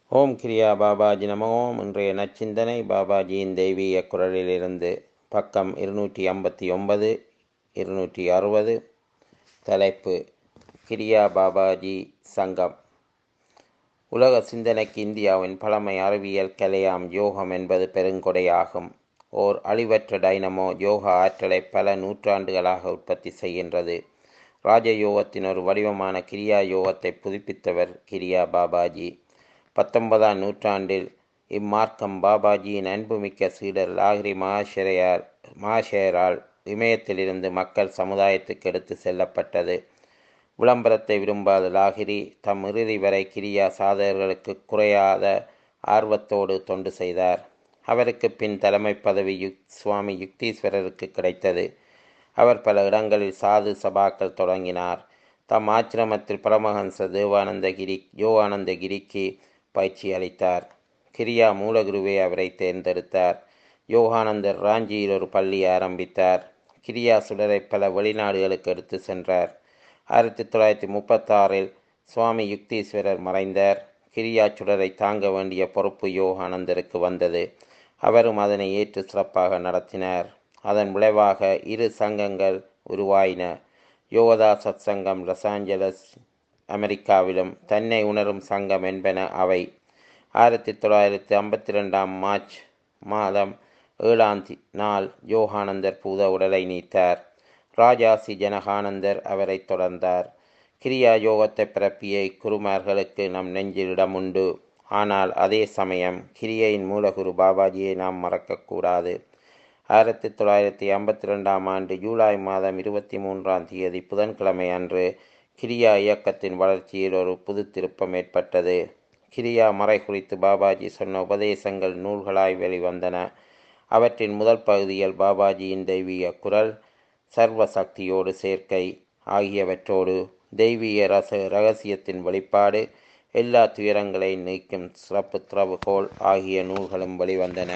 ஓம் கிரியா பாபாஜி நமோ இன்றைய நச்சிந்தனை பாபாஜியின் தெய்வீக குரலிலிருந்து பக்கம் இருநூற்றி ஐம்பத்தி ஒன்பது இருநூற்றி அறுபது தலைப்பு கிரியா பாபாஜி சங்கம் உலக சிந்தனைக்கு இந்தியாவின் பழமை அறிவியல் கலையாம் யோகம் என்பது பெருங்கொடையாகும் ஓர் அழிவற்ற டைனமோ யோகா ஆற்றலை பல நூற்றாண்டுகளாக உற்பத்தி செய்கின்றது ராஜயோகத்தின் ஒரு வடிவமான கிரியா யோகத்தை புதுப்பித்தவர் கிரியா பாபாஜி பத்தொன்பதாம் நூற்றாண்டில் இம்மார்க்கம் பாபாஜியின் அன்புமிக்க சீடர் லாகிரி மகாஷரையார் மகாஷயரால் இமயத்திலிருந்து மக்கள் சமுதாயத்துக்கு எடுத்து செல்லப்பட்டது விளம்பரத்தை விரும்பாத லாகிரி தம் இறுதி வரை கிரியா சாதகர்களுக்கு குறையாத ஆர்வத்தோடு தொண்டு செய்தார் அவருக்கு பின் தலைமை பதவி யுக் சுவாமி யுக்தீஸ்வரருக்கு கிடைத்தது அவர் பல இடங்களில் சாது சபாக்கள் தொடங்கினார் தம் ஆச்சிரமத்தில் பரமஹம்ச தேவானந்தகிரி யோகானந்தகிரிக்கு பயிற்சி அளித்தார் கிரியா மூலகுருவே அவரை தேர்ந்தெடுத்தார் யோகானந்தர் ராஞ்சியில் ஒரு பள்ளி ஆரம்பித்தார் கிரியா சுடரை பல வெளிநாடுகளுக்கு எடுத்து சென்றார் ஆயிரத்தி தொள்ளாயிரத்தி முப்பத்தாறில் சுவாமி யுக்தீஸ்வரர் மறைந்தார் கிரியா சுடரை தாங்க வேண்டிய பொறுப்பு யோகானந்தருக்கு வந்தது அவரும் அதனை ஏற்று சிறப்பாக நடத்தினார் அதன் விளைவாக இரு சங்கங்கள் உருவாயின யோகதா சத் சங்கம் லாஸ் ஏஞ்சலஸ் அமெரிக்காவிலும் தன்னை உணரும் சங்கம் என்பன அவை ஆயிரத்தி தொள்ளாயிரத்தி ஐம்பத்தி ரெண்டாம் மார்ச் மாதம் ஏழாம் நாள் யோகானந்தர் பூத உடலை நீத்தார் ராஜாசி ஜனகானந்தர் அவரை தொடர்ந்தார் கிரியா யோகத்தை பிறப்பிய இக்குருமார்களுக்கு நம் நெஞ்சில் இடம் உண்டு ஆனால் அதே சமயம் கிரியையின் மூலகுரு பாபாஜியை நாம் மறக்கக்கூடாது ஆயிரத்தி தொள்ளாயிரத்தி ஐம்பத்தி ரெண்டாம் ஆண்டு ஜூலை மாதம் இருபத்தி மூன்றாம் தேதி புதன்கிழமை அன்று கிரியா இயக்கத்தின் வளர்ச்சியில் ஒரு புது திருப்பம் ஏற்பட்டது கிரியா மறை குறித்து பாபாஜி சொன்ன உபதேசங்கள் நூல்களாய் வெளிவந்தன அவற்றின் முதல் பகுதியில் பாபாஜியின் தெய்வீக குரல் சர்வ சக்தியோடு சேர்க்கை ஆகியவற்றோடு தெய்வீக ரச ரகசியத்தின் வெளிப்பாடு எல்லா துயரங்களையும் நீக்கும் சிறப்பு திறவுகோல் ஆகிய நூல்களும் வெளிவந்தன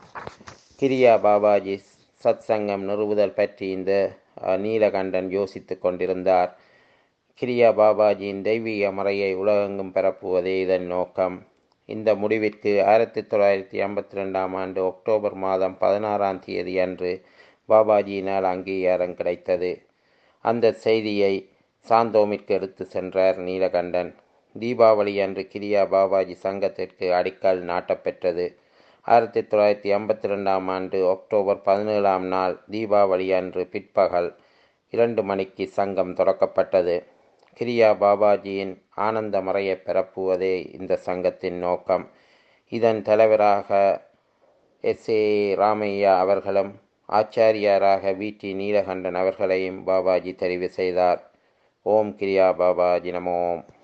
கிரியா பாபாஜி சத் சங்கம் நிறுவுதல் பற்றி இந்த நீலகண்டன் யோசித்து கொண்டிருந்தார் கிரியா பாபாஜியின் தெய்வீக முறையை உலகெங்கும் பரப்புவதே இதன் நோக்கம் இந்த முடிவிற்கு ஆயிரத்தி தொள்ளாயிரத்தி ஐம்பத்தி ரெண்டாம் ஆண்டு அக்டோபர் மாதம் பதினாறாம் தேதி அன்று பாபாஜியினால் அங்கீகாரம் கிடைத்தது அந்த செய்தியை சாந்தோமிற்கு எடுத்து சென்றார் நீலகண்டன் தீபாவளி அன்று கிரியா பாபாஜி சங்கத்திற்கு அடிக்கல் நாட்டப்பெற்றது ஆயிரத்தி தொள்ளாயிரத்தி ஐம்பத்தி ரெண்டாம் ஆண்டு அக்டோபர் பதினேழாம் நாள் தீபாவளி அன்று பிற்பகல் இரண்டு மணிக்கு சங்கம் தொடக்கப்பட்டது கிரியா பாபாஜியின் ஆனந்த மறையை பரப்புவதே இந்த சங்கத்தின் நோக்கம் இதன் தலைவராக எஸ் ஏ ராமையா அவர்களும் ஆச்சாரியாராக வி டி நீலகண்டன் அவர்களையும் பாபாஜி தெரிவு செய்தார் ஓம் கிரியா பாபாஜி நமோம்